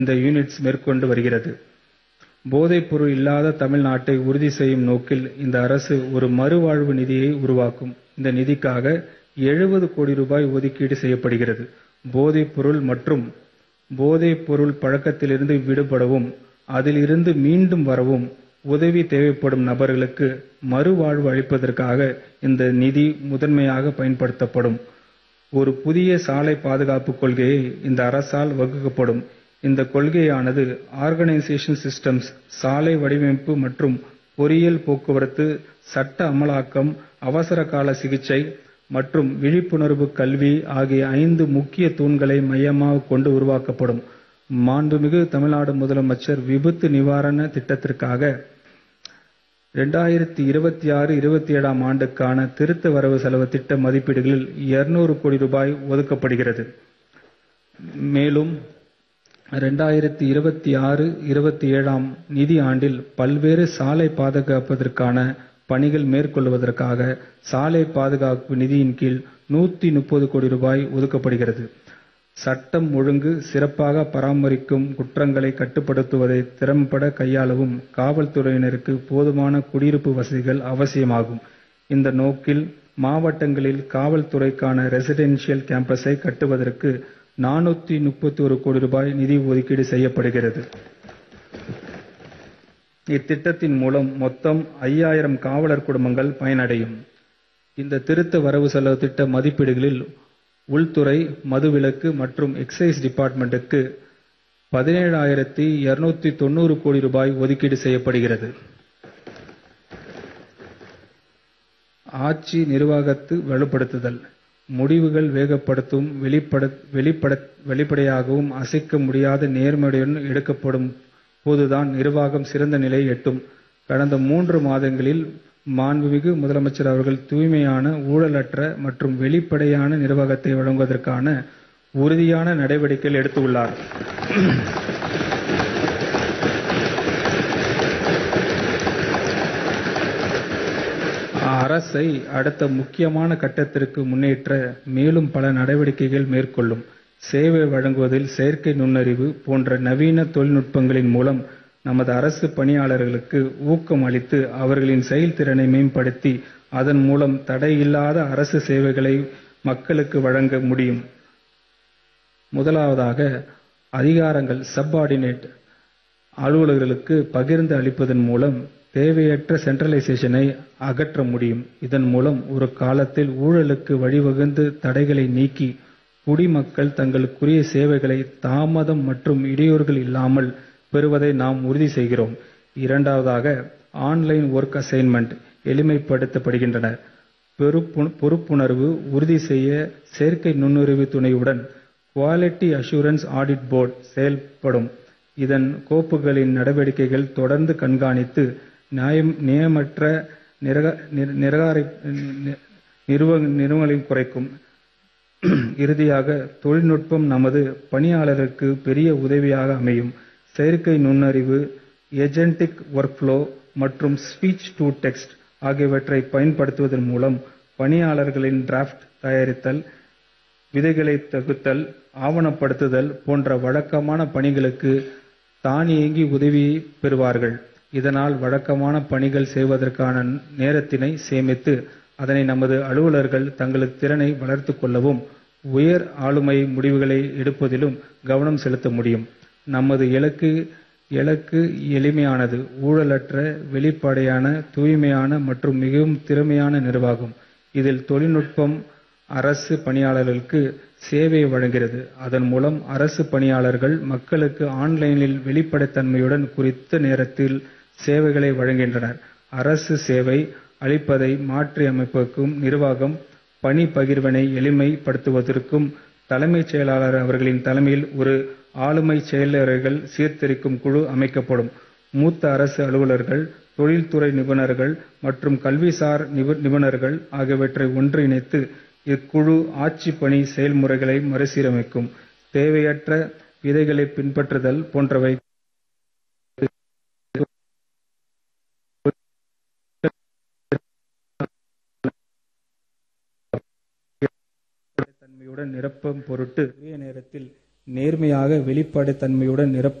இந்த யூனிட்ஸ் மேற்கொண்டு வருகிறது. போதைப் பொருள் இல்லாத தமிழ்நாட்டை உறுதி செய்யும் நோக்கில் இந்த அரசு ஒரு மறுவாழ்வு நிதியை உருவாக்கும். இந்த நிதிக்காக எழுபது கோடி ரூபாய் ஒதுக்கீடு செய்யப்படுகிறது. போதைப் பொருள் மற்றும் போதைப் பொருள் பழக்கத்திலிருந்து விடுபடவும், அதில் இருந்து மீண்டும் வரவும் உதவி தேவைப்படும் நபர்களுக்கு மறுவாழ்வு அளிப்பதற்காக இந்த நிதி முதன்மையாக பயன்படுத்தப்படும். ஒரு புதிய சாலை பாதுகாப்பு கொள்கையை இந்த அரசால் வகுக்கப்படும். இந்த கொள்கையானது ஆர்கனைசேஷன் சிஸ்டம்ஸ், சாலை வடிவமைப்பு மற்றும் பொறியியல் போக்குவரத்து, சட்ட அமலாக்கம், அவசரகால சிகிச்சை மற்றும் விழிப்புணர்வு கல்வி ஆகிய ஐந்து முக்கிய தூண்களை மையமாகக் கொண்டு உருவாக்கப்படும். மாண்புமிகு தமிழ்நாடு முதலமைச்சர் விபத்து நிவாரண திட்டத்திற்காக 2026-27ஆம் ஆண்டுக்கான திருத்த வரவு செலவு திட்ட மதிப்பீடுகளில் 200 கோடி ரூபாய் ஒதுக்கப்படுகிறது. மேலும் 2026-27ஆம் நிதி ஆண்டில் பல்வேறு சாலை பாதுகாப்பிற்கான பணிகள் மேற்கொள்வதற்காக சாலை பாதுகாப்பு நிதியின் கீழ் 130 கோடி ரூபாய் ஒதுக்கப்படுகிறது. சட்டம் ஒழுங்கு சிறப்பாக பராமரிக்கவும், குற்றங்களை கட்டுப்படுத்துவதை திறம்பட கையாளவும் காவல்துறையினருக்கு போதுமான குடியிருப்பு வசதிகள் அவசியமாகும். இந்த நோக்கில் மாவட்டங்களில் காவல்துறைக்கான ரெசிடென்ஷியல் கேம்பஸை கட்டுவதற்கு 431 கோடி ரூபாய் நிதி ஒதுக்கீடு செய்யப்படுகிறது. இத்திட்டத்தின் மூலம் மொத்தம் 5000 காவலர் குடும்பங்கள் பயனடையும். இந்த திருத்த வரவு செலவு திட்ட மதிப்பீடுகளில் உள்துறை, மதுவிலக்கு மற்றும் எக்சைஸ் டிபார்ட்மென்டுக்கு 17,290 கோடி ரூபாய் ஒதுக்கீடு செய்யப்படுகிறது. ஆட்சி நிர்வாகத்தை வலுப்படுத்துதல் முடிவுகள் வேகப்படுத்தவும், வெளிப்படையாகவும், அசைக்க முடியாத நேர்மையுடன் எடுக்கப்படும் போதுதான் நிர்வாகம் சிறந்த நிலையை எட்டும். கடந்த மூன்று மாதங்களில் மாண்புமிகு முதலமைச்சர் அவர்கள் தூய்மையான, ஊழலற்ற மற்றும் வெளிப்படையான நிர்வாகத்தை வழங்குவதற்கான உறுதியான நடவடிக்கைகள் எடுத்துள்ளார். அரசை அடுத்த முக்கியமான கட்டத்திற்கு முன்னேற்ற மேலும் பல நடவடிக்கைகள் மேற்கொள்ளும். சேவை வழங்குவதில் செயற்கை நுண்ணறிவு போன்ற நவீன தொழில்நுட்பங்களின் மூலம் நமது அரசு பணியாளர்களுக்கு ஊக்கம் அளித்து அவர்களின் செயல்திறனை மேம்படுத்தி அதன் மூலம் தடையில்லாத அரசு சேவைகளை மக்களுக்கு வழங்க முடியும். முதலாவதாக அதிகாரங்கள் சப்-ஆர்டினேட் அலுவலர்களுக்கு பகிர்ந்து அளிப்பதன் மூலம் தேவையற்ற சென்ட்ரலைசேஷனை அகற்ற முடியும். இதன் மூலம் ஒரு காலத்தில் ஊழலுக்கு வழிவகுத்த தடைகளை நீக்கி குடிமக்கள் தங்களுக்குரிய சேவைகளை தாமதம் மற்றும் இடையூறுகள் இல்லாமல் பெறுவதை நாம் உறுதி செய்கிறோம். இரண்டாவதாக ஆன்-லைன் ஒர்க் அசைன்மென்ட் எளிமைப்படுத்தப்படுகின்றன. பொறுப்புணர்வு உறுதி செய்ய செயற்கை நுண்ணறிவு துணையுடன் குவாலிட்டி அஷ்யூரன்ஸ் ஆடிட் போர்டு செயல்படும். இதன் கோப்புகளின் நடவடிக்கைகளை தொடர்ந்து கண்காணித்து நியாயமற்ற நிறுவனங்களைக் குறைக்கும். இறுதியாக தொழில்நுட்பம் நமது பணியாளர்களுக்கு பெரிய உதவியாக அமையும். செயற்கை நுண்ணறிவு, ஏஜென்டிக் ஒர்க்ஃப்ளோ மற்றும் ஸ்பீச் டு டெக்ஸ்ட் ஆகியவற்றைப் பயன்படுத்துவதன் மூலம் பணியாளர்கள் டிராப்ட் தயாரித்தல், விதிகளை தொகுத்தல், ஆவணப்படுத்துதல் போன்ற வழக்கமான பணிகளுக்கு தானியங்கி உதவி பெறுவார்கள். இதனால் வழக்கமான பணிகள் செய்வதற்கான நேரத்தினை சேமித்து அதனை நமது அலுவலர்கள் தங்களது திறனை வளர்த்துக் கொள்ளவும், உயர் ஆளுமை முடிவுகளை எடுப்பதிலும் கவனம் செலுத்த முடியும். நமது இலக்கு எளிமையானது, ஊழலற்ற, வெளிப்படையான, தூய்மையான மற்றும் மிகவும் திறமையான நிர்வாகம். இதில் தொழில்நுட்பம் அரசு பணியாளர்களுக்கு சேவையை வழங்குகிறது. அதன் மூலம் அரசு பணியாளர்கள் மக்களுக்கு ஆன்-லைனில் வெளிப்படைத்தன்மையுடன் குறித்த நேரத்தில் சேவைகளை வழங்குகின்றனர். அரசு சேவை அளிப்பதை மாற்றியமைப்பதற்கும், நிர்வாகம் பணி பகிர்வினை எளிமைப்படுத்துவதற்கும் தலைமைச் செயலாளர் அவர்களின் தலைமையில் ஒரு ஆளுமை செயலர்கள் சீர்திருத்தும் குழு அமைக்கப்படும். மூத்த அரசு அலுவலர்கள், தொழில்துறை நிபுணர்கள் மற்றும் கல்விசார் நிபுணர்கள் ஆகியவற்றை ஒன்றிணைத்து இக்குழு ஆட்சிப் பணி செயல்முறைகளை மறுசீரமைக்கும். தேவையற்ற விதிகளை பின்பற்றுதல் போன்றவை தன்மையுடன் நிரப்பும் பொருட்டு உரிய நேரத்தில் நேர்மையாக வெளிப்படைத்தன்மையுடன் நிரப்ப